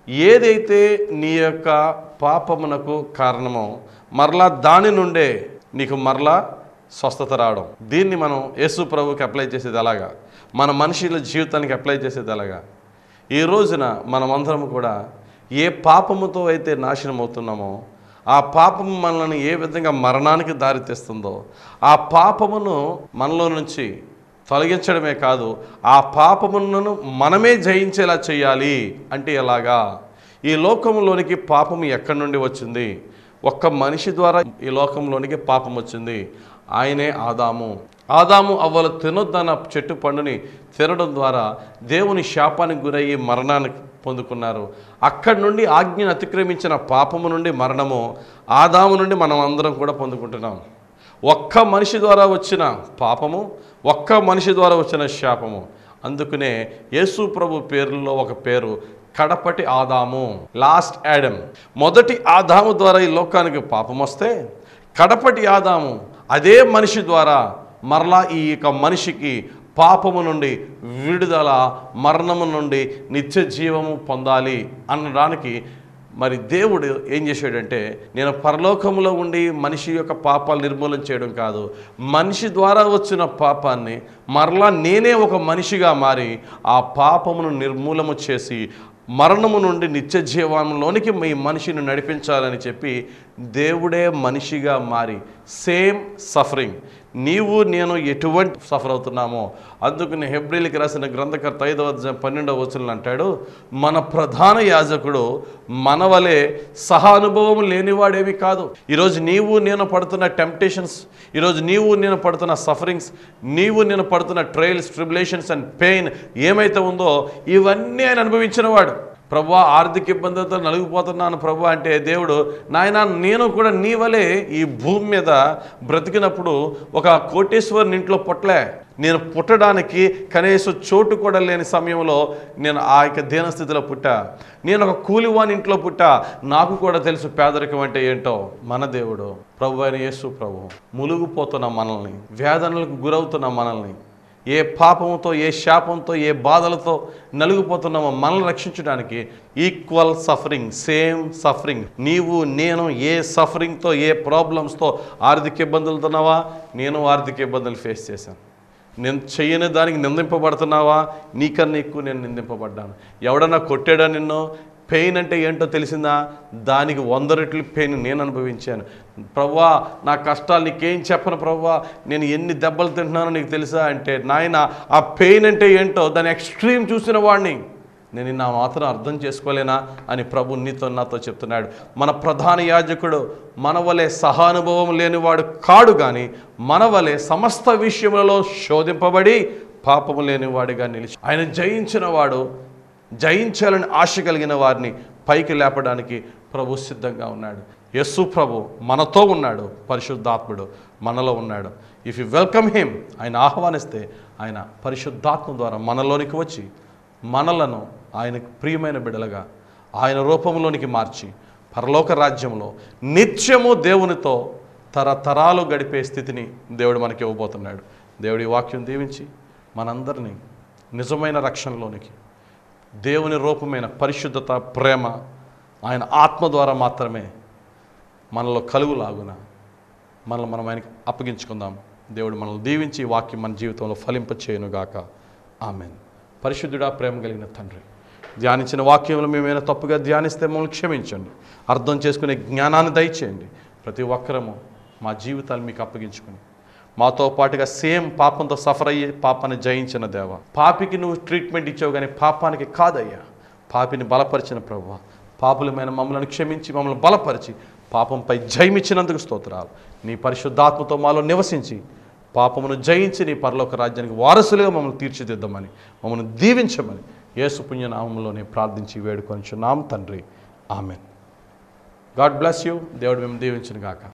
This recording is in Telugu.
ఏదైతే నీ యొక్క పాపమునకు కారణమో మరలా దాని నుండే నీకు మరలా స్వస్థత రావడం దీన్ని మనం యేసు ప్రభుకి అప్లై చేసేది అలాగా మన మనుషుల జీవితానికి అప్లై చేసేది అలాగా ఈ రోజున మనమందరం కూడా ఏ పాపముతో అయితే నాశనం అవుతున్నామో ఆ పాపము మనల్ని ఏ విధంగా మరణానికి దారితీస్తుందో ఆ పాపమును మనలో నుంచి తొలగించడమే కాదు ఆ పాపములను మనమే జయించేలా చేయాలి అంటే ఎలాగా ఈ లోకంలోనికి పాపము ఎక్కడి నుండి వచ్చింది ఒక్క మనిషి ద్వారా ఈ లోకంలోనికి పాపం వచ్చింది ఆయనే ఆదాము ఆదాము అవ్వలు తినొద్దన్న చెట్టు పండుని తినడం ద్వారా దేవుని శాపానికి గురయ్యి మరణానికి పొందుకున్నారు అక్కడి నుండి ఆజ్ఞను అతిక్రమించిన పాపము నుండి మరణము ఆదాము నుండి మనం అందరం కూడా పొందుకుంటున్నాం ఒక్క మనిషి ద్వారా వచ్చిన పాపము ఒక్క మనిషి ద్వారా వచ్చిన శాపము అందుకనే యేసు ప్రభు పేరులో ఒక పేరు కడపటి ఆదాము లాస్ట్ యాడమ్ మొదటి ఆదాము ద్వారా ఈ లోకానికి పాపం వస్తే కడపటి ఆదాము అదే మనిషి ద్వారా మరలా ఈ యొక్క మనిషికి పాపము నుండి విడుదల మరణము నుండి నిత్య జీవము పొందాలి అనడానికి మరి దేవుడు ఏం చేశాడంటే నేను పరలోకంలో ఉండి మనిషి యొక్క పాపాలు నిర్మూలన చేయడం కాదు మనిషి ద్వారా వచ్చిన పాపాన్ని మరలా నేనే ఒక మనిషిగా మారి ఆ పాపమును నిర్మూలము చేసి మరణము నుండి నిత్య జీవంలోనికి మీ మనిషిని నడిపించాలని చెప్పి దేవుడే మనిషిగా మారి సేమ్ సఫరింగ్ నీవు నేను ఎటువంటి సఫర్ అవుతున్నామో అందుకని హెబ్రిల్కి రాసిన గ్రంథకర్త ఐదవ అధ్యాయం పన్నెండవ వచనం అంటాడు మన ప్రధాన యాజకుడు మన వలె సహానుభవం లేనివాడేమి కాదు ఈరోజు నీవు నేను పడుతున్న టెంప్టేషన్స్ ఈరోజు నీవు నేను పడుతున్న సఫరింగ్స్ నీవు నేను పడుతున్న ట్రయల్స్ ట్రిబులేషన్స్ అండ్ పెయిన్ ఏమైతే ఉందో ఇవన్నీ ఆయన అనుభవించిన వాడు ప్రభా ఆర్థిక ఇబ్బందులతో నలిగిపోతున్నాను ప్రభు అంటే దేవుడు నాయన నేను కూడా నీ వలే ఈ భూమి మీద బ్రతికినప్పుడు ఒక కోటేశ్వరుని ఇంట్లో పుట్టలే నేను పుట్టడానికి కనీసం చోటు కూడా లేని సమయంలో నేను ఆ యొక్క దీనస్థితిలో పుట్టా నేను ఒక కూలివాని ఇంట్లో పుట్టా నాకు కూడా తెలుసు పేదరికం అంటే ఏంటో మన దేవుడు ప్రభు అయిన యేసు ప్రభు ములుగుపోతున్న మనల్ని వేదనలకు గురవుతున్న మనల్ని ఏ పాపంతో ఏ శాపంతో ఏ బాధలతో నలిగిపోతున్నామో మనల్ని రక్షించడానికి ఈక్వల్ సఫరింగ్ సేమ్ సఫరింగ్ నీవు నేను ఏ సఫరింగ్తో ఏ ప్రాబ్లమ్స్తో ఆర్థిక ఇబ్బందులతో ఉన్నావా నేను ఆర్థిక ఇబ్బందులు ఫేస్ చేశాను నేను చేయని దానికి నిందింపబడుతున్నావా నీకన్నా ఎక్కువ నేను నిందింపబడ్డాను ఎవడన్నా కొట్టాడా నిన్ను పెయిన్ అంటే ఏంటో తెలిసిందా దానికి వంద రెట్లు పెయిన్ నేను అనుభవించాను ప్రవ్వా నా కష్టాలు నీకేం చెప్పను ప్రవ్వా నేను ఎన్ని దెబ్బలు తింటున్నానో నీకు తెలుసా అంటే నాయన ఆ పెయిన్ అంటే ఏంటో దాని ఎక్స్ట్రీమ్ చూసిన వాడిని నేను నా మాత్రం అర్థం చేసుకోలేనా అని ప్రభు నీతో నాతో చెప్తున్నాడు మన ప్రధాన యాజకుడు మన వలె సహానుభవం లేనివాడు కాడు కానీ మన వలె సమస్త విషయములలో శోధింపబడి పాపము లేనివాడిగా నిలిచి ఆయన జయించిన వాడు జయించాలని ఆశ కలిగిన వారిని పైకి లేపడానికి ప్రభు సిద్ధంగా ఉన్నాడు యస్సు ప్రభు మనతో ఉన్నాడు పరిశుద్ధాత్ముడు మనలో ఉన్నాడు ఇఫ్ యు వెల్కమ్ హిమ్ ఆయన ఆహ్వానిస్తే ఆయన పరిశుద్ధాత్మ ద్వారా మనలోనికి వచ్చి మనలను ఆయనకు ప్రియమైన బిడలుగా ఆయన రూపంలోనికి మార్చి పరలోక రాజ్యంలో నిత్యము దేవునితో తరతరాలు గడిపే స్థితిని దేవుడు మనకి ఇవ్వబోతున్నాడు దేవుడి వాక్యం దీవించి మనందరినీ నిజమైన రక్షణలోనికి దేవుని రూపమైన పరిశుద్ధత ప్రేమ ఆయన ఆత్మ ద్వారా మాత్రమే మనలో కలుగులాగున మనల్ని మనం ఆయనకి అప్పగించుకుందాం దేవుడు మనల్ని దీవించి ఈ వాక్యం మన జీవితంలో ఫలింప చేయనుగాక ఆమెన్ పరిశుద్ధుడా ప్రేమ కలిగిన తండ్రి ధ్యానించిన వాక్యంలో మేమైనా తప్పుగా ధ్యానిస్తే మమ్మల్ని క్షమించండి అర్థం చేసుకునే జ్ఞానాన్ని దయచేయండి ప్రతి ఒక్కరము మా జీవితాలు మీకు అప్పగించుకుని మాతో పాటుగా సేమ్ పాపంతో సఫర్ అయ్యి పాపాన్ని జయించిన దేవ పాపికి నువ్వు ట్రీట్మెంట్ ఇచ్చావు కానీ పాపానికి కాదయ్యా పాపిని బలపరిచిన ప్రభు పాపులమైన మమ్మల్ని క్షమించి మమ్మల్ని బలపరిచి పాపంపై జయమిచ్చినందుకు స్తోత్రాలు నీ పరిశుద్ధాత్మతో మాలో నివసించి పాపమును జయించి నీ పరలోక రాజ్యానికి వారసులుగా మమ్మల్ని తీర్చిదిద్దమని మమ్మల్ని దీవించమని యేసు పుణ్యనామంలోనే ప్రార్థించి వేడుకొనిచున్నాం తండ్రి ఆమెన్ గాడ్ బ్లెస్ యూ దేవుడు మేము దీవించిన గాక